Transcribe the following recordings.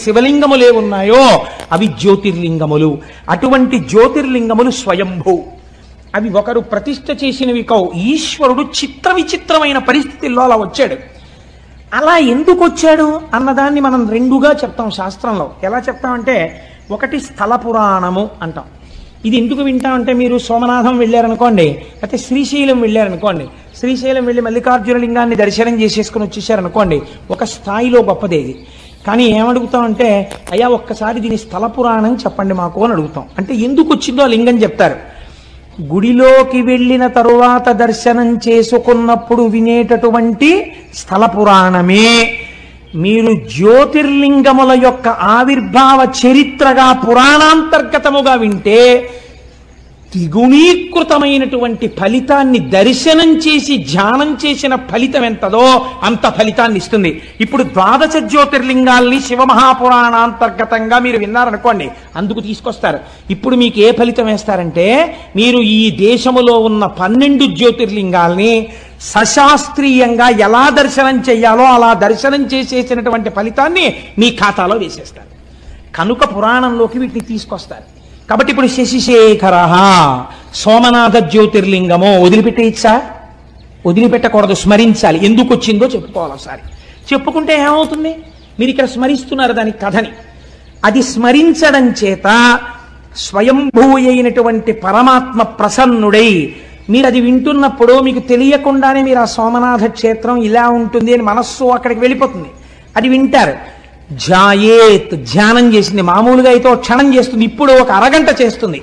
శివలింగములే ఉన్నాయో అవి జ్యోతిర్లింగములు అటువంటి జ్యోతిర్లింగములు స్వయంభూ అవి ఒకరు ప్రతిష్ఠ చేసినవి కావు ఈశ్వరుడు చిత్ర విచిత్రమైన పరిస్థితుల్లో అలా వచ్చాడు అలా ఎందుకు వచ్చాడు అన్నదాన్ని మనం రెండుగా చెప్తాం శాస్త్రంలో ఎలా చెప్తామంటే ఒకటి స్థల పురాణము అంటాం ఇది ఎందుకు వింటామంటే మీరు సోమనాథం వెళ్ళారనుకోండి అయితే శ్రీశైలం వెళ్ళారనుకోండి శ్రీశైలం వెళ్ళి మల్లికార్జున లింగాన్ని దర్శనం చేసేసుకుని వచ్చేసారనుకోండి ఒక స్థాయిలో గొప్పదే ఇది కానీ ఏమడుగుతామంటే అయ్యా ఒక్కసారి దీని స్థల పురాణం చెప్పండి మాకు అని అడుగుతాం అంటే ఎందుకు వచ్చిందో ఆ లింగం చెప్తారు గుడిలోకి వెళ్ళిన తరువాత దర్శనం చేసుకున్నప్పుడు వినేటటువంటి స్థల పురాణమే మీరు జ్యోతిర్లింగముల యొక్క ఆవిర్భావ చరిత్రగా పురాణాంతర్గతముగా వింటే ద్విగుణీకృతమైనటువంటి ఫలితాన్ని దర్శనం చేసి ధ్యానం చేసిన ఫలితం ఎంతదో అంత ఫలితాన్ని ఇస్తుంది ఇప్పుడు ద్వాదశ జ్యోతిర్లింగాల్ని శివమహాపురాణాంతర్గతంగా మీరు విన్నారనుకోండి అందుకు తీసుకొస్తారు ఇప్పుడు మీకు ఏ ఫలితం వేస్తారంటే మీరు ఈ దేశములో ఉన్న పన్నెండు జ్యోతిర్లింగాల్ని సశాస్త్రీయంగా ఎలా దర్శనం చెయ్యాలో అలా దర్శనం చేసేసినటువంటి ఫలితాన్ని మీ ఖాతాలో వేసేస్తారు కనుక పురాణంలోకి వీటిని తీసుకొస్తారు కాబట్టి ఇప్పుడు శశిశేఖర సోమనాథ జ్యోతిర్లింగము వదిలిపెట్టేయచ్చా వదిలిపెట్టకూడదు స్మరించాలి ఎందుకు వచ్చిందో చెప్పుకోవాలి ఒకసారి చెప్పుకుంటే ఏమవుతుంది మీరు ఇక్కడ స్మరిస్తున్నారు దాని కథని అది స్మరించడం చేత స్వయంభూ అయినటువంటి పరమాత్మ ప్రసన్నుడై మీరు అది వింటున్నప్పుడు మీకు తెలియకుండానే మీరు ఆ సోమనాథ క్షేత్రం ఇలా ఉంటుంది అని మనస్సు అక్కడికి వెళ్ళిపోతుంది అది వింటారు జాయేత్ ధ్యానం చేసింది మామూలుగా అయితే ఒక క్షణం చేస్తుంది ఇప్పుడు ఒక అరగంట చేస్తుంది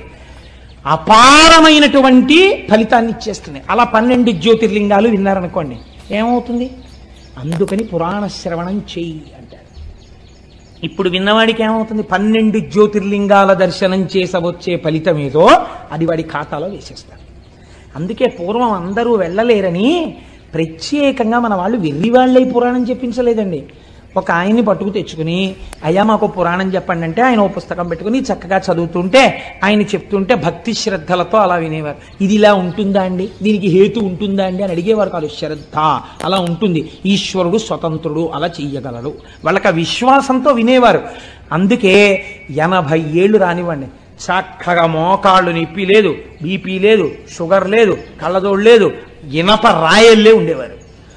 అపారమైనటువంటి ఫలితాన్ని ఇచ్చేస్తుంది అలా పన్నెండు జ్యోతిర్లింగాలు విన్నారనుకోండి ఏమవుతుంది అందుకని పురాణ శ్రవణం చెయ్యి అంటారు ఇప్పుడు విన్నవాడికి ఏమవుతుంది పన్నెండు జ్యోతిర్లింగాల దర్శనం చేసవచ్చే ఫలితం ఏదో అది వాడి ఖాతాలో వేసేస్తారు అందుకే పూర్వం అందరూ వెళ్ళలేరని ప్రత్యేకంగా మన వాళ్ళు వెర్రి వాళ్ళై పురాణం చెప్పించలేదండి ఒక ఆయన్ని పట్టుకు తెచ్చుకుని అయ్యా మాకు పురాణం చెప్పండి అంటే ఆయన ఓ పుస్తకం పెట్టుకుని చక్కగా చదువుతుంటే ఆయన చెప్తుంటే భక్తి శ్రద్ధలతో అలా వినేవారు ఇది ఇలా ఉంటుందా అండి దీనికి హేతు ఉంటుందా అండి అని అడిగేవారు కాదు శ్రద్ధ అలా ఉంటుంది ఈశ్వరుడు స్వతంత్రుడు అలా చెయ్యగలడు వాళ్ళకి ఆ విశ్వాసంతో వినేవారు అందుకే ఎనభై ఏళ్ళు రానివ్వండి చక్కగా మోకాళ్ళు నొప్పి లేదు బీపీ లేదు షుగర్ లేదు కళ్ళదోడు లేదు ఇనప రాయల్లే ఉండేవారు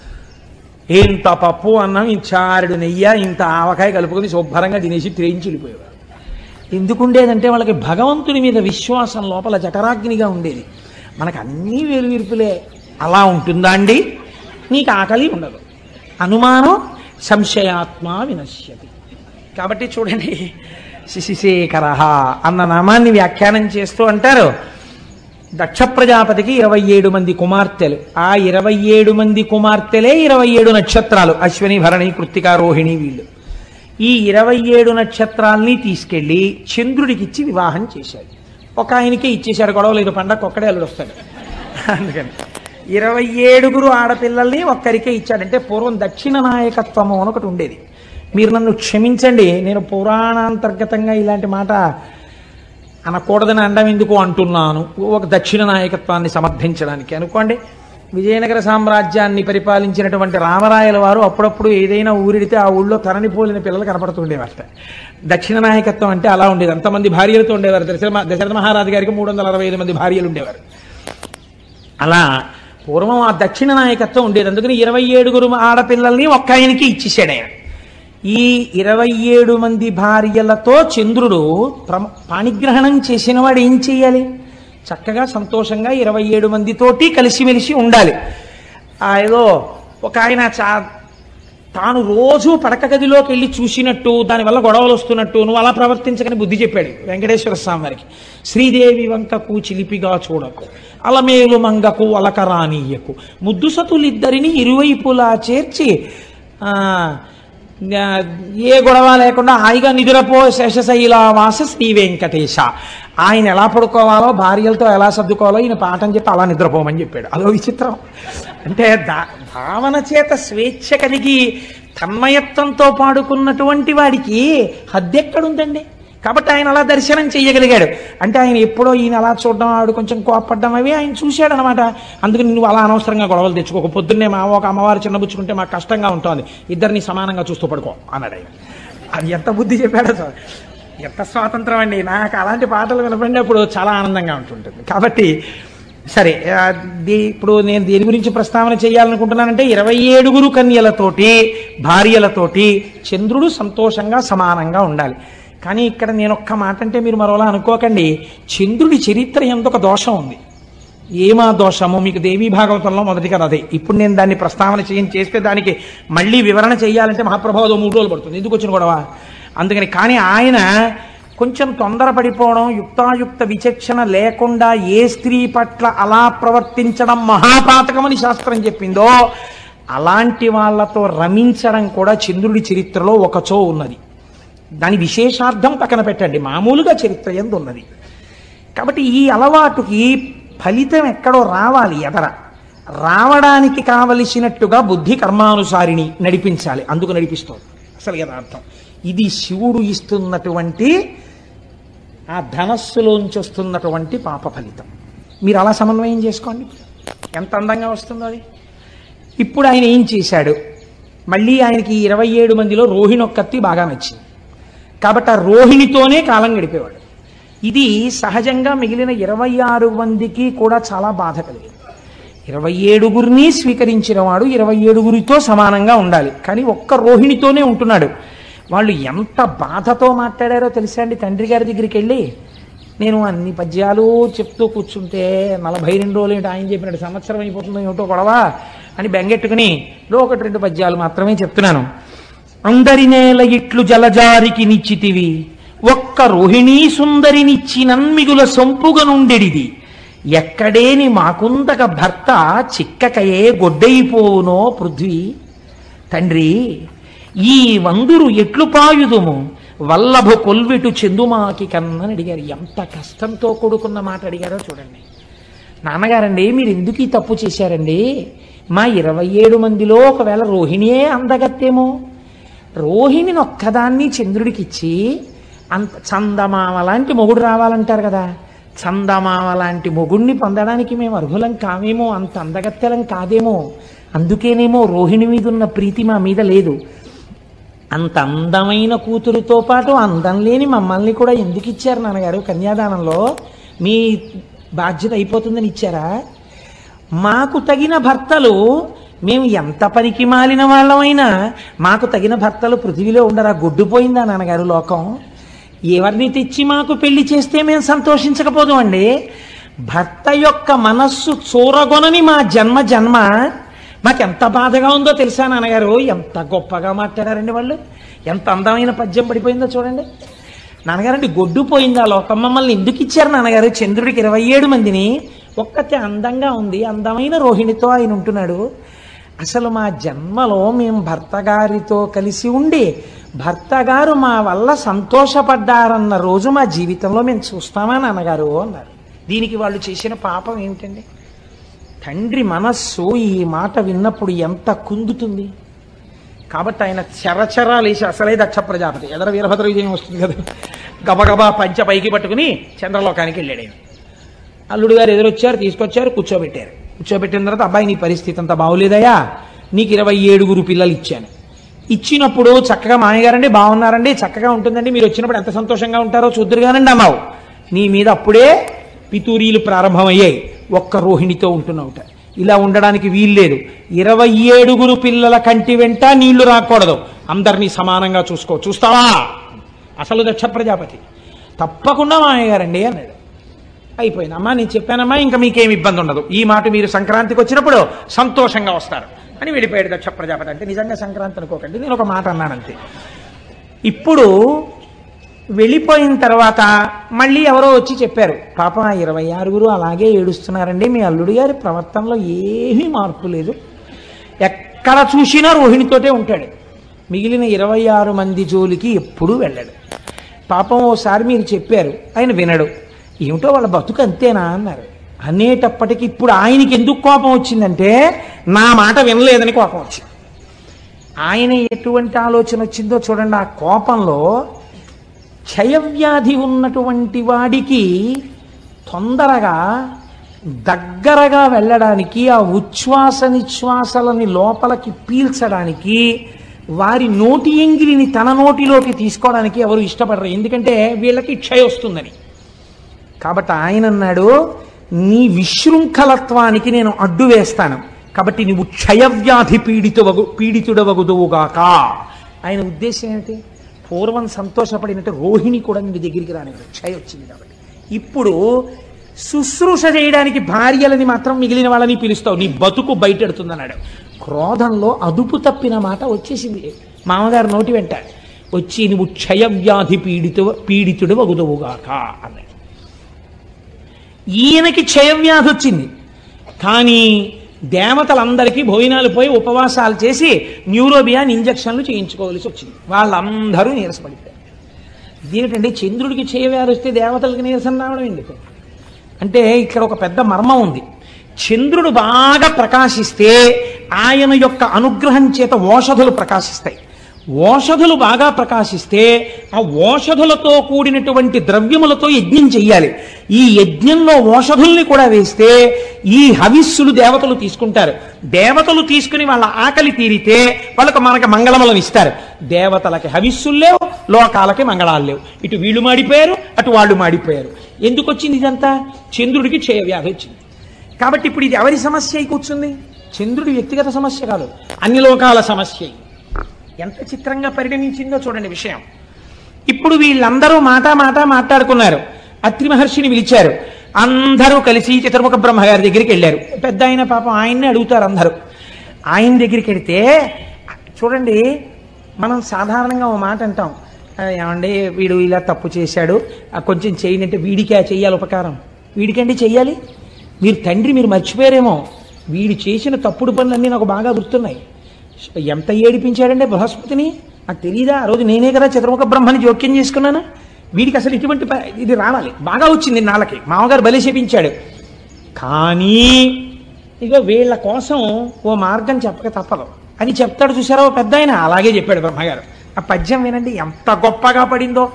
ఇంత పప్పు అన్నం ఇంత చారుడు నెయ్యి ఇంత ఆవకాయ కలుపుకొని శుభ్రంగా తినేసి త్రేయించి వెళ్ళిపోయేవారు ఎందుకుండేదంటే వాళ్ళకి భగవంతుని మీద విశ్వాసం లోపల జఠరాగ్నిగా ఉండేది మనకు అన్నీ వేరు విరుపులే అలా ఉంటుందా అండి నీకు ఆకలి ఉండదు అనుమానం సంశయాత్మ వినశ్యతి కాబట్టి చూడండి శిశిశేఖర అన్న నామాన్ని వ్యాఖ్యానం చేస్తూ అంటారు దక్ష ప్రజాపతికి ఇరవై ఏడు మంది కుమార్తెలు ఆ ఇరవై ఏడు మంది కుమార్తెలే ఇరవై ఏడు నక్షత్రాలు అశ్విని భరణి కృత్తిక రోహిణి వీళ్ళు ఈ ఇరవై ఏడు నక్షత్రాల్ని తీసుకెళ్లి చంద్రుడికి ఇచ్చి వివాహం చేశాడు ఒక ఆయనకే ఇచ్చేశాడు గొడవ లేదు పండగ ఒక్కడే అల్లుడు వస్తాడు అందుకని ఇరవై ఏడుగురు ఆడపిల్లల్ని ఒక్కరికే ఇచ్చాడంటే పూర్వం దక్షిణ నాయకత్వము అని ఒకటి ఉండేది మీరు నన్ను క్షమించండి నేను పురాణాంతర్గతంగా ఇలాంటి మాట అనకూడదని అండం ఎందుకు అంటున్నాను ఒక దక్షిణ నాయకత్వాన్ని సమర్థించడానికి అనుకోండి విజయనగర సామ్రాజ్యాన్ని పరిపాలించినటువంటి రామరాయల వారు అప్పుడప్పుడు ఏదైనా ఊరిడితే ఆ ఊళ్ళో తనని పోలిన పిల్లలు కనపడుతుండేవారట దక్షిణ నాయకత్వం అంటే అలా ఉండేది అంతమంది భార్యలతో ఉండేవారు దశరథ దశరథ మహారాజు గారికి మూడు వందల అరవై ఐదు మంది భార్యలు ఉండేవారు అలా పూర్వం ఆ దక్షిణ నాయకత్వం ఉండేది అందుకని ఇరవై ఏడుగురు ఆడపిల్లల్ని ఒక్క ఆయనకి ఇచ్చేసాడు ఆయన ఈ ఇరవై ఏడు మంది భార్యలతో చంద్రుడు ప్రమ పాణిగ్రహణం చేసిన వాడు ఏం చేయాలి చక్కగా సంతోషంగా ఇరవై ఏడు మందితోటి కలిసిమెలిసి ఉండాలి ఆ ఏదో ఒక ఆయన చా తాను రోజు పడక గదిలోకి వెళ్ళి చూసినట్టు దానివల్ల గొడవలు వస్తున్నట్టు నువ్వు అలా ప్రవర్తించకని బుద్ధి చెప్పాడు వెంకటేశ్వర స్వామి వారికి శ్రీదేవి వంకకు చిలిపిగా చూడకు అలమేలు మంగకు అలకరానీయకు ముద్దు సతులిద్దరిని ఇరువైపులా చేర్చి ఆ, ఆ, ఏ గొడవ లేకుండా హాయిగా నిద్రపో శేషశైలావాస శ్రీ వెంకటేశ ఆయన ఎలా పడుకోవాలో భార్యలతో ఎలా సర్దుకోవాలో ఈయన పాఠం చెప్పి అలా నిద్రపోమని చెప్పాడు అదో విచిత్రం అంటే దా- భావన చేత స్వేచ్ఛ కలిగి తన్మయత్వంతో పాడుకున్నటువంటి వాడికి హద్దెక్కడుందండి కాబట్టి ఆయన అలా దర్శనం చేయగలిగాడు అంటే ఆయన ఎప్పుడో ఈయన అలా చూడడం ఆవిడ కొంచెం కోపడ్డం అవి ఆయన చూశాడు అనమాట అందుకని నువ్వు అలా అనవసరంగా గొడవలు తెచ్చుకోక పొద్దున్నే మా ఒక అమ్మవారు చిన్నబుచ్చుకుంటే మాకు కష్టంగా ఉంటుంది ఇద్దరిని సమానంగా చూస్తూ పడుకో అన్నాడు ఆయన అది ఎంత బుద్ధి చెప్పాడో చూడ. ఎంత స్వాతంత్రం అండి నాకు అలాంటి పాటలు వినపడినప్పుడు చాలా ఆనందంగా ఉంటుంటుంది కాబట్టి సరే ఆ, దీ- ఇప్పుడు నేను దేని గురించి ప్రస్తావన చేయాలనుకుంటున్నానంటే ఇరవై ఏడుగురు కన్యలతోటి భార్యలతోటి చంద్రుడు సంతోషంగా సమానంగా ఉండాలి కానీ ఇక్కడ నేను ఒక్క మాట అంటే మీరు మరోలా అనుకోకండి చంద్రుడి చరిత్ర ఎంత ఒక దోషం ఉంది ఏమా దోషము మీకు దేవీ భాగవతంలో మొదటి కదా అదే ఇప్పుడు నేను దాన్ని ప్రస్తావన చేయని చేస్తే దానికి మళ్ళీ వివరణ చేయాలంటే మహాప్రభావం మూడు రోజులు పడుతుంది ఎందుకు వచ్చిన గొడవ అందుకని కానీ ఆయన కొంచెం తొందరపడిపోవడం యుక్తాయుక్త విచక్షణ లేకుండా ఏ స్త్రీ పట్ల అలా ప్రవర్తించడం మహాపాతకమని శాస్త్రం చెప్పిందో అలాంటి వాళ్ళతో రమించడం కూడా చంద్రుడి చరిత్రలో ఒకచో ఉన్నది దాని విశేషార్థం పక్కన పెట్టండి మామూలుగా చరిత్ర ఎందు ఉన్నది కాబట్టి ఈ అలవాటుకి ఫలితం ఎక్కడో రావాలి ఎదర రావడానికి కావలసినట్టుగా బుద్ధి కర్మానుసారిని నడిపించాలి అందుకు నడిపిస్తోంది అసలు యథార్థం ఇది శివుడు ఇస్తున్నటువంటి ఆ ధనస్సులోంచి వస్తున్నటువంటి పాప ఫలితం మీరు అలా సమన్వయం చేసుకోండి ఎంత అందంగా వస్తుందో అది ఇప్పుడు ఆయన ఏం చేశాడు మళ్ళీ ఆయనకి ఇరవై ఏడు మందిలో రోహిణి ఒక్కత్తి బాగా నచ్చింది కాబట్టి ఆ రోహిణితోనే కాలం గడిపేవాడు ఇది సహజంగా మిగిలిన ఇరవై ఆరు మందికి కూడా చాలా బాధ కలిగింది ఇరవై ఏడుగురిని స్వీకరించిన వాడు ఇరవై ఏడుగురితో సమానంగా ఉండాలి కానీ ఒక్క రోహిణితోనే ఉంటున్నాడు వాళ్ళు ఎంత బాధతో మాట్లాడారో తెలుసా అండి తండ్రి గారి దగ్గరికి వెళ్ళి నేను అన్ని పద్యాలు చెప్తూ కూర్చుంటే నలభై రెండు రోజులు ఏంటి ఆయన చెప్పినట్టు సంవత్సరం అయిపోతుందో ఏమిటో గొడవ అని బెంగెట్టుకుని లో ఒకటి రెండు పద్యాలు మాత్రమే చెప్తున్నాను అందరి నేల ఇట్లు జలజారికి నిచ్చితివి ఒక్క రోహిణీ సుందరినిచ్చి నన్మిగుల సొంపుగా నుండెడిది ఎక్కడేని మాకుందక భర్త చిక్కకయే గొడ్డైపోవునో పృథ్వీ తండ్రి ఈ వందురు ఎట్లు పాయుదుము వల్లభ కొల్విటు చెందుమాకి కన్నని అడిగారు ఎంత కష్టంతో కూడుకున్న మాట అడిగారో చూడండి నాన్నగారండి మీరు ఎందుకు ఈ తప్పు చేశారండి మా ఇరవై ఏడు మందిలో ఒకవేళ రోహిణియే అందగత్తేమో రోహిణిని ఒక్కదాన్ని చంద్రుడికిచ్చి అంత చందమామ లాంటి మొగుడు రావాలంటారు కదా చందమామ లాంటి మొగుడిని పొందడానికి మేము అర్హులం కామేమో అంత అందగత్తెలం కాదేమో అందుకేనేమో రోహిణి మీద ఉన్న ప్రీతి మా మీద లేదు అంత అందమైన కూతురుతో పాటు అందం లేని మమ్మల్ని కూడా ఎందుకు ఇచ్చారు నాన్నగారు కన్యాదానంలో మీ బాధ్యత అయిపోతుందని ఇచ్చారా మాకు తగిన భర్తలు మేము ఎంత పనికి మాలిన వాళ్ళమైనా మాకు తగిన భర్తలు పృథివీలో ఉండరా గొడ్డుపోయిందా నాన్నగారు లోకం ఎవరిని తెచ్చి మాకు పెళ్లి చేస్తే మేము సంతోషించకపోదు అండి భర్త యొక్క మనస్సు చూరగొనని మా జన్మ జన్మ మాకెంత బాధగా ఉందో తెలుసా నాన్నగారు ఎంత గొప్పగా మాట్లాడారండి వాళ్ళు ఎంత అందమైన పద్యం పడిపోయిందో చూడండి నాన్నగారండి గొడ్డు పోయిందా లోకం మమ్మల్ని ఎందుకు ఇచ్చారు నాన్నగారు చంద్రుడికి ఇరవై ఏడు మందిని ఒక్కతే అందంగా ఉంది అందమైన రోహిణితో ఆయన ఉంటున్నాడు అసలు మా జన్మలో మేము భర్త గారితో కలిసి ఉండి భర్త గారు మా వల్ల సంతోషపడ్డారన్న రోజు మా జీవితంలో మేము చూస్తామా నాన్నగారు అన్నారు దీనికి వాళ్ళు చేసిన పాపం ఏమిటండి తండ్రి మనస్సు ఈ మాట విన్నప్పుడు ఎంత కుందుతుంది కాబట్టి ఆయన చరచరా లేచి అసలే దక్ష ప్రజాపతి ఎదర వీరభద్ర విజయం వస్తుంది కదా గబగబా పంచ పైకి పట్టుకుని చంద్రలోకానికి వెళ్ళాడు ఆయన అల్లుడు గారు ఎదురొచ్చారు తీసుకొచ్చారు కూర్చోబెట్టారు కూర్చోబెట్టిన తర్వాత అబ్బాయి నీ పరిస్థితి అంత బాగోలేదయ్యా నీకు ఇరవై ఏడుగురు పిల్లలు ఇచ్చాను ఇచ్చినప్పుడు చక్కగా మామయ్యగారండి బాగున్నారండి చక్కగా ఉంటుందండి మీరు వచ్చినప్పుడు ఎంత సంతోషంగా ఉంటారో చూద్దరుగానండి అన్నావు నీ మీద అప్పుడే పితూరీలు ప్రారంభమయ్యాయి ఒక్క రోహిణితో ఉంటున్నావుట ఇలా ఉండడానికి వీల్లేదు ఇరవై ఏడుగురు పిల్లల కంటి వెంట నీళ్లు రాకూడదు అందరినీ సమానంగా చూసుకో చూస్తావా అసలు దక్ష ప్రజాపతి తప్పకుండా మామయ్య గారండి అన్నాడు అయిపోయింది అమ్మా నేను చెప్పానమ్మా ఇంకా మీకేం ఇబ్బంది ఉండదు ఈ మాట మీరు సంక్రాంతికి వచ్చినప్పుడు సంతోషంగా వస్తారు అని వెళ్ళిపోయాడు దక్ష ప్రజాపతి అంటే నిజంగా సంక్రాంతి అనుకోకండి నేను ఒక మాట అన్నానంతే ఇప్పుడు వెళ్ళిపోయిన తర్వాత మళ్ళీ ఎవరో వచ్చి చెప్పారు పాపం ఆ ఇరవై ఆరుగురు అలాగే ఏడుస్తున్నారండి మీ అల్లుడు గారి ప్రవర్తనలో ఏమీ మార్పు లేదు ఎక్కడ చూసినా రోహిణితోటే ఉంటాడు మిగిలిన ఇరవై ఆరు మంది జోలికి ఎప్పుడూ వెళ్ళాడు పాపం ఓసారి మీరు చెప్పారు ఆయన వినడు ఏమిటో వాళ్ళ బతుకు అంతేనా అన్నారు అనేటప్పటికి ఇప్పుడు ఆయనకి ఎందుకు కోపం వచ్చిందంటే నా మాట వినలేదని కోపం వచ్చింది ఆయన ఎటువంటి ఆలోచన వచ్చిందో చూడండి ఆ కోపంలో క్షయవ్యాధి ఉన్నటువంటి వాడికి తొందరగా దగ్గరగా వెళ్ళడానికి ఆ ఉచ్ఛ్వాస నిశ్వాసలని లోపలికి పీల్చడానికి వారి నోటి ఎంగిలిని తన నోటిలోకి తీసుకోవడానికి ఎవరు ఇష్టపడరు ఎందుకంటే వీళ్ళకి క్షయ వస్తుందని కాబట్టి ఆయన అన్నాడు నీ విశృంఖలత్వానికి నేను అడ్డు వేస్తాను కాబట్టి నువ్వు క్షయవ్యాధి పీడితువగు పీడితుడవగుదువుగాక ఆయన ఉద్దేశం ఏమిటి పూర్వం సంతోషపడినట్టు రోహిణి కూడా నీ దగ్గరికి రానివ్వదు క్షయ వచ్చింది కాబట్టి ఇప్పుడు శుశ్రూష చేయడానికి భార్యలని మాత్రం మిగిలిన వాళ్ళని పిలుస్తావు నీ బతుకు బయటెడుతుందన్నాడు క్రోధంలో అదుపు తప్పిన మాట వచ్చేసింది మామగారు నోటి వెంట వచ్చి నువ్వు క్షయవ్యాధి పీడితు పీడితుడు వగుదువుగాక అన్నాడు ఈయనకి క్షయవ్యాధి వచ్చింది కానీ దేవతలందరికీ భోజనాలు పోయి ఉపవాసాలు చేసి న్యూరోబియాన్ ఇంజక్షన్లు చేయించుకోవాల్సి వచ్చింది వాళ్ళందరూ నీరసపడిపోయారు ఇదేమిటండి చంద్రుడికి క్షయవ్యాధి వస్తే దేవతలకి నీరసం రావడం ఎందుకు అంటే ఇక్కడ ఒక పెద్ద మర్మం ఉంది చంద్రుడు బాగా ప్రకాశిస్తే ఆయన యొక్క అనుగ్రహం చేత ఓషధులు ప్రకాశిస్తాయి ఓషధులు బాగా ప్రకాశిస్తే ఆ ఓషధులతో కూడినటువంటి ద్రవ్యములతో యజ్ఞం చెయ్యాలి ఈ యజ్ఞంలో ఓషధుల్ని కూడా వేస్తే ఈ హవిస్సులు దేవతలు తీసుకుంటారు దేవతలు తీసుకుని వాళ్ళ ఆకలి తీరితే వాళ్ళకు మనకి మంగళములను ఇస్తారు దేవతలకి హవిస్సులు లేవు లోకాలకి మంగళాలు లేవు ఇటు వీళ్ళు మాడిపోయారు అటు వాళ్ళు మాడిపోయారు ఎందుకు వచ్చింది ఇదంతా చంద్రుడికి క్షయ వ్యాధి వచ్చింది కాబట్టి ఇప్పుడు ఇది ఎవరి సమస్య అయి కూర్చుంది చంద్రుడి వ్యక్తిగత సమస్య కాదు అన్ని లోకాల సమస్య ఇది. ఎంత చిత్రంగా పరిగణించిందో చూడండి విషయం ఇప్పుడు వీళ్ళందరూ మాట మాట మాట్లాడుకున్నారు అత్రి మహర్షిని పిలిచారు అందరూ కలిసి చతుర్ముఖ బ్రహ్మ గారి దగ్గరికి వెళ్ళారు పెద్ద ఆయన పాపం ఆయన్ని అడుగుతారు అందరూ ఆయన దగ్గరికి వెడితే చూడండి మనం సాధారణంగా ఓ మాట అంటాం "ఆ, ఏమండి వీడు ఇలా తప్పు చేశాడు ఆ, కొంచెం చేయనంటే వీడికి ఆ చెయ్యాలి ఉపకారం వీడికండి చెయ్యాలి మీరు తండ్రి మీరు మర్చిపోయారేమో వీడు చేసిన తప్పుడు పనులన్నీ నాకు బాగా గుర్తున్నాయి ఎంత ఏడిపించాడంటే బృహస్పతిని నాకు తెలియదా ఆ రోజు నేనే కదా చతుర్ముఖ బ్రహ్మని జోక్యం చేసుకున్నాను వీడికి అసలు ఇటువంటి ప- ఇది రావాలి బాగా వచ్చింది నాళ్ళకి మామగారు బలి చేపించాడు కానీ ఇక వీళ్ళ కోసం ఓ మార్గం చెప్పక తప్పదు అని చెప్తాడు చూసారా ఓ పెద్ద ఆయన అలాగే చెప్పాడు బ్రహ్మగారు ఆ పద్యం వినండి ఎంత గొప్పగా పడిందో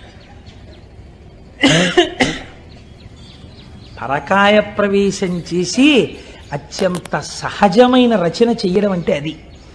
పరకాయ ప్రవేశం చేసి అత్యంత సహజమైన రచన చెయ్యడం అంటే అది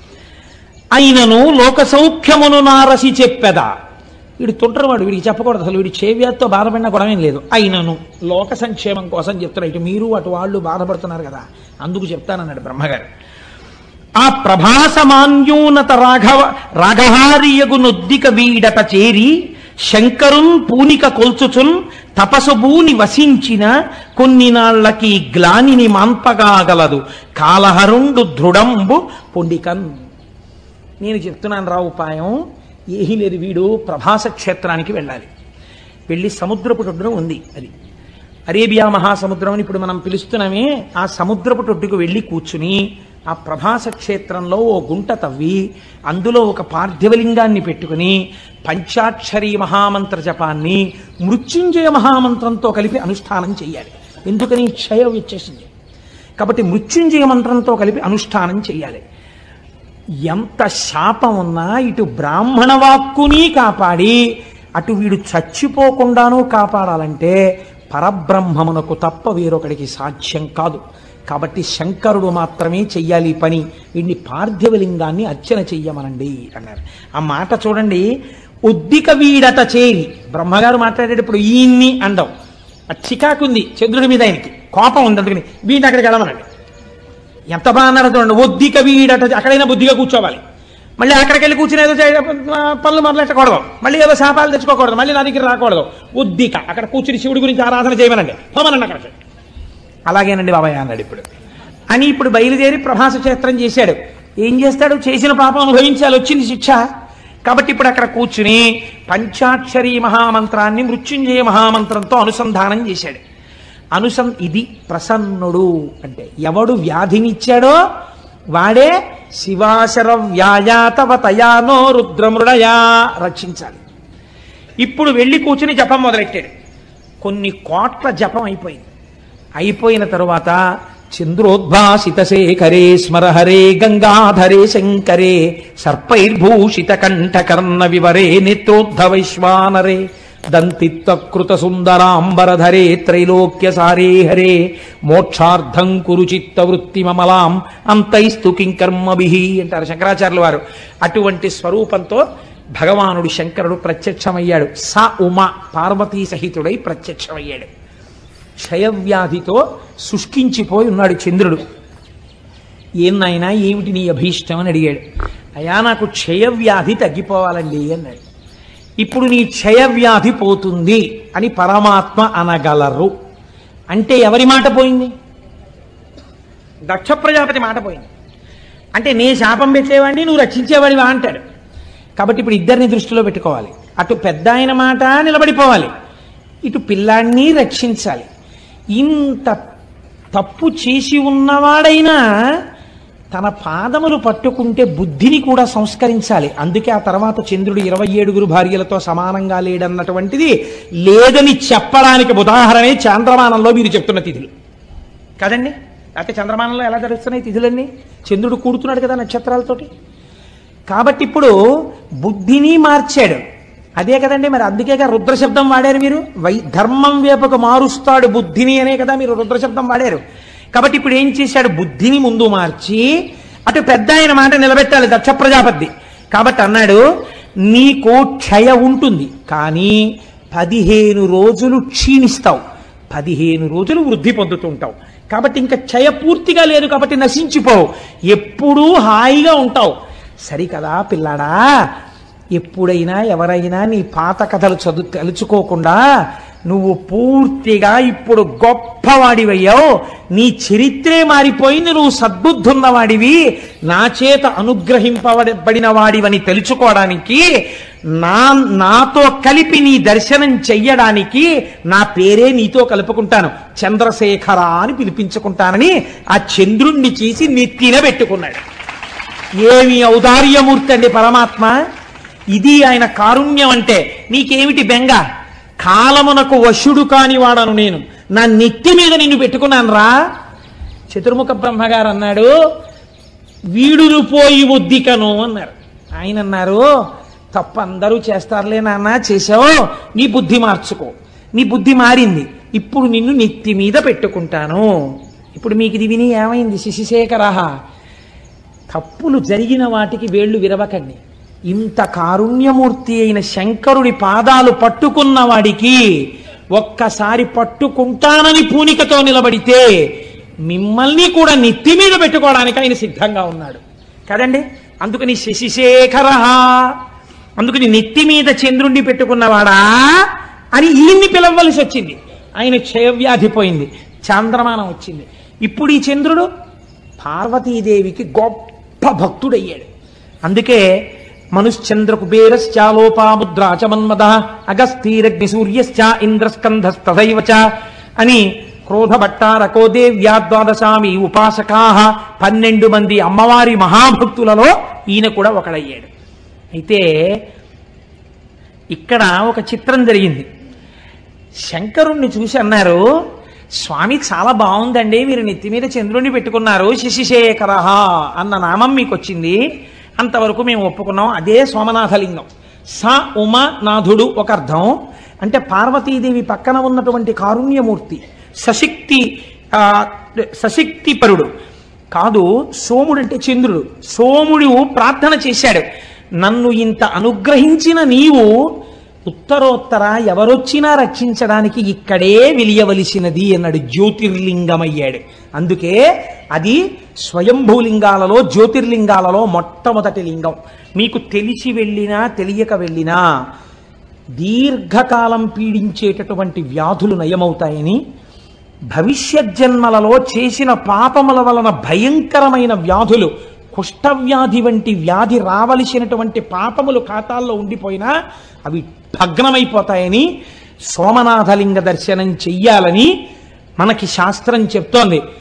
అయినను లోక సౌఖ్యమును నారసి చెప్పెదా వీడు తుంటరవాడు వీడికి చెప్పకూడదు అసలు వీడి చేవ్యాతో బాధపడిన గొడవేం లేదు అయినను లోక సంక్షేమం కోసం చెప్తున్నారు ఇటు మీరు అటు వాళ్ళు బాధపడుతున్నారు కదా అందుకు చెప్తానన్నాడు బ్రహ్మగారు ఆ ప్రభాసమాన్యోన్నత రాఘవ రాఘహారియగు నొద్దిక వీడట చేరి శంకరున్ పూనిక కొల్చుచున్ తపసుభూని వసించిన కొన్ని నాళ్లకి గ్లానిని మాన్పగాగలదు కాలహరుండు దృఢంబు పొండికన్ నేను చెప్తున్నాను రా ఉపాయం ఏమీ లేదు వీడు ప్రభాస క్షేత్రానికి వెళ్ళాలి వెళ్ళి సముద్రపు ఒడ్డున ఉంది అది అరేబియా మహాసముద్రం అని ఇప్పుడు మనం పిలుస్తున్నామే ఆ సముద్రపు ఒడ్డుకు వెళ్ళి కూర్చుని ఆ ప్రభాస క్షేత్రంలో ఓ గుంట తవ్వి అందులో ఒక పార్థివలింగాన్ని పెట్టుకుని పంచాక్షరి మహామంత్ర జపాన్ని మృత్యుంజయ మహామంత్రంతో కలిపి అనుష్ఠానం చేయాలి ఎందుకని క్షయం వచ్చేసింది కాబట్టి మృత్యుంజయ మంత్రంతో కలిపి అనుష్ఠానం చేయాలి ఎంత శాపం ఉన్నా ఇటు బ్రాహ్మణ వాక్కుని కాపాడి అటు వీడు చచ్చిపోకుండానూ కాపాడాలంటే పరబ్రహ్మమునకు తప్ప వేరొకడికి సాధ్యం కాదు కాబట్టి శంకరుడు మాత్రమే చెయ్యాలి ఈ పని వీడిని పార్థివలింగాన్ని అర్చన చెయ్యమనండి అన్నారు ఆ మాట చూడండి ఉద్దిక వీడట చేరి బ్రహ్మగారు మాట్లాడేటప్పుడు ఈయన్ని అండం ఆ చికాకుంది చంద్రుడి మీద ఆయనకి కోపం ఉంది అందుకని వీడిని అక్కడికి వెళ్ళమనండి ఎంత బాగా అన్నారో చూడండి ఒద్దిక వీడట అక్కడైనా బుద్ధిగా కూర్చోవాలి మళ్ళీ అక్కడికి వెళ్ళి కూర్చుని ఏదో చేయ- పనులు మొదలెట్టకూడదు మళ్ళీ ఏదో శాపాలు తెచ్చుకోకూడదు మళ్ళీ నా దగ్గర రాకూడదు ఉద్దిక అక్కడ కూర్చుని శివుడి గురించి ఆరాధన చేయమనండి పోమనండి అక్కడికి అలాగేనండి బాబాయ్ అన్నాడు ఇప్పుడు అని ఇప్పుడు బయలుదేరి ప్రభాస క్షేత్రం చేశాడు ఏం చేస్తాడు చేసిన పాపం అనుభవించాలి వచ్చింది శిక్ష కాబట్టి ఇప్పుడు అక్కడ కూర్చుని పంచాక్షరి మహామంత్రాన్ని మృత్యుంజయ మహామంత్రంతో అనుసంధానం చేశాడు అనుసం ఇది ప్రసన్నుడు అంటే ఎవడు వ్యాధినిచ్చాడో వాడే శివాశర వ్యాయాతవ తయానో రుద్రమృడయా రక్షించాలి ఇప్పుడు వెళ్ళి కూర్చుని జపం మొదలెట్టాడు కొన్ని కోట్ల జపం అయిపోయింది అయిపోయిన తరువాత చంద్రోద్భాసిత శేఖరే స్మరహరే గంగాధరే శంకరే సర్పైర్భూషిత కంఠకర్ణ వివరే నేత్రోద్ధ వైశ్వానరే దంతిత్తకృత సుందరాంబరధరే త్రైలోక్య సారే హరే మోక్షార్థం కురు చిత్త వృత్తి మమలాం అంతైస్తు కింకర్మభి అంటారు శంకరాచార్యుల వారు అటువంటి స్వరూపంతో భగవానుడు శంకరుడు ప్రత్యక్షమయ్యాడు స ఉమ పార్వతీ సహితుడై ప్రత్యక్షమయ్యాడు క్షయవ్యాధితో శుష్కించిపోయి ఉన్నాడు చంద్రుడు ఏం నాయనా ఏమిటి నీ అభీష్టం అని అడిగాడు అయా నాకు క్షయవ్యాధి తగ్గిపోవాలండి అన్నాడు ఇప్పుడు నీ క్షయవ్యాధి పోతుంది అని పరమాత్మ అనగలరు అంటే ఎవరి మాట పోయింది దక్ష ప్రజాపతి మాట పోయింది అంటే నే శాపం పెట్టేవాడిని నువ్వు రక్షించేవాడివా అంటాడు కాబట్టి ఇప్పుడు ఇద్దరిని దృష్టిలో పెట్టుకోవాలి అటు పెద్ద ఆయన మాట నిలబడిపోవాలి ఇటు పిల్లాడిని రక్షించాలి ఇంత తప్పు చేసి ఉన్నవాడైనా తన పాదములు పట్టుకుంటే బుద్ధిని కూడా సంస్కరించాలి అందుకే ఆ తర్వాత చంద్రుడు ఇరవై ఏడుగురు భార్యలతో సమానంగా లేడన్నటువంటిది లేదని చెప్పడానికి ఉదాహరణే చాంద్రమానంలో మీరు చెప్తున్న తిథులు కదండి లేకపోతే చంద్రమానంలో ఎలా జరుగుతున్నాయి తిథులన్నీ చంద్రుడు కూడుతున్నాడు కదా నక్షత్రాలతోటి కాబట్టి ఇప్పుడు బుద్ధిని మార్చాడు అదే కదండి మరి అందుకేగా రుద్ర శబ్దం వాడారు మీరు వై ధర్మం వేపకు మారుస్తాడు బుద్ధిని అనే కదా మీరు రుద్ర శబ్దం వాడారు కాబట్టి ఇప్పుడు ఏం చేశాడు బుద్ధిని ముందు మార్చి అటు పెద్ద ఆయన మాట నిలబెట్టాలి దక్ష ప్రజాపతి కాబట్టి అన్నాడు నీకు క్షయ ఉంటుంది కానీ పదిహేను రోజులు క్షీణిస్తావు పదిహేను రోజులు వృద్ధి పొందుతుంటావు కాబట్టి ఇంకా క్షయ పూర్తిగా లేదు కాబట్టి నశించిపోవు ఎప్పుడూ హాయిగా ఉంటావు సరికదా పిల్లాడా ఎప్పుడైనా ఎవరైనా నీ పాత కథలు చదువు తలుచుకోకుండా నువ్వు పూర్తిగా ఇప్పుడు గొప్పవాడివయ్యావు నీ చరిత్రే మారిపోయింది నువ్వు సద్బుద్ధున్నవాడివి నా చేత అనుగ్రహింపబడిన వాడివని తెలుసుకోవడానికి నా నాతో కలిపి నీ దర్శనం చెయ్యడానికి నా పేరే నీతో కలుపుకుంటాను చంద్రశేఖర అని పిలిపించుకుంటానని ఆ చంద్రుణ్ణి చేసి నెత్తిన పెట్టుకున్నాడు ఏమి ఔదార్యమూర్తి అండి పరమాత్మ ఇది ఆయన కారుణ్యం అంటే నీకేమిటి బెంగ కాలమునకు వశుడు కాని వాడను నేను నా నెత్తి మీద నిన్ను పెట్టుకున్నాను రా చతుర్ముఖ బ్రహ్మగారు అన్నాడు వీడును పోయి ఉద్దికను అన్నారు ఆయన అన్నారు తప్ప అందరూ చేస్తారులే నాన్న చేసావు నీ బుద్ధి మార్చుకో నీ బుద్ధి మారింది ఇప్పుడు నిన్ను నెత్తి మీద పెట్టుకుంటాను ఇప్పుడు మీకు ఇది విని ఏమైంది శశిశేఖరహ తప్పులు జరిగిన వాటికి వేళ్ళు విరవకండి ఇంత కారుణ్యమూర్తి అయిన శంకరుడి పాదాలు పట్టుకున్న వాడికి ఒక్కసారి పట్టుకుంటానని పూనికతో నిలబడితే మిమ్మల్ని కూడా నెత్తి మీద పెట్టుకోవడానికి ఆయన సిద్ధంగా ఉన్నాడు కదండి అందుకని శశిశేఖర అందుకని నెత్తి మీద చంద్రుణ్ణి పెట్టుకున్నవాడా అని ఈయన్ని పిలవలసి వచ్చింది ఆయన క్షయవ్యాధి పోయింది చాంద్రమానం వచ్చింది ఇప్పుడు ఈ చంద్రుడు పార్వతీదేవికి గొప్ప భక్తుడయ్యాడు అందుకే మనుశ్చంద్ర కుబేరశ్చాలోపాముద్రా చ మన్మద అగస్తీరగ్ని సూర్యశ్చ ఇంద్రస్కంధస్తథైవ చ అని క్రోధభట్టారకో దేవ్యా ద్వాదశామి ఉపాసకా పన్నెండు మంది అమ్మవారి మహాభక్తులలో ఈయన కూడా ఒకడయ్యాడు అయితే ఇక్కడ ఒక చిత్రం జరిగింది శంకరుణ్ణి చూసి అన్నారు స్వామి చాలా బాగుందండి మీరు నెత్తి మీద చంద్రుణ్ణి పెట్టుకున్నారు శశిశేఖర అన్న నామం మీకు వచ్చింది అంతవరకు మేము ఒప్పుకున్నాం అదే సోమనాథలింగం స ఉమ నాథుడు ఒక అర్థం అంటే పార్వతీదేవి పక్కన ఉన్నటువంటి కారుణ్యమూర్తి సశక్తి ఆ, సశక్తిపరుడు కాదు సోముడు అంటే చంద్రుడు సోముడు ప్రార్థన చేశాడు నన్ను ఇంత అనుగ్రహించిన నీవు ఉత్తరోత్తర ఎవరొచ్చినా రక్షించడానికి ఇక్కడే వెలియవలసినది అన్నాడు జ్యోతిర్లింగమయ్యాడు అందుకే అది స్వయంభూలింగాలలో జ్యోతిర్లింగాలలో మొట్టమొదటి లింగం మీకు తెలిసి వెళ్ళినా తెలియక వెళ్ళినా దీర్ఘకాలం పీడించేటటువంటి వ్యాధులు నయమవుతాయని భవిష్యత్ జన్మలలో చేసిన పాపముల వలన భయంకరమైన వ్యాధులు కుష్ఠవ్యాధి వంటి వ్యాధి రావలసినటువంటి పాపములు ఖాతాల్లో ఉండిపోయినా అవి భగ్నమైపోతాయని సోమనాథలింగ దర్శనం చెయ్యాలని మనకి శాస్త్రం చెప్తోంది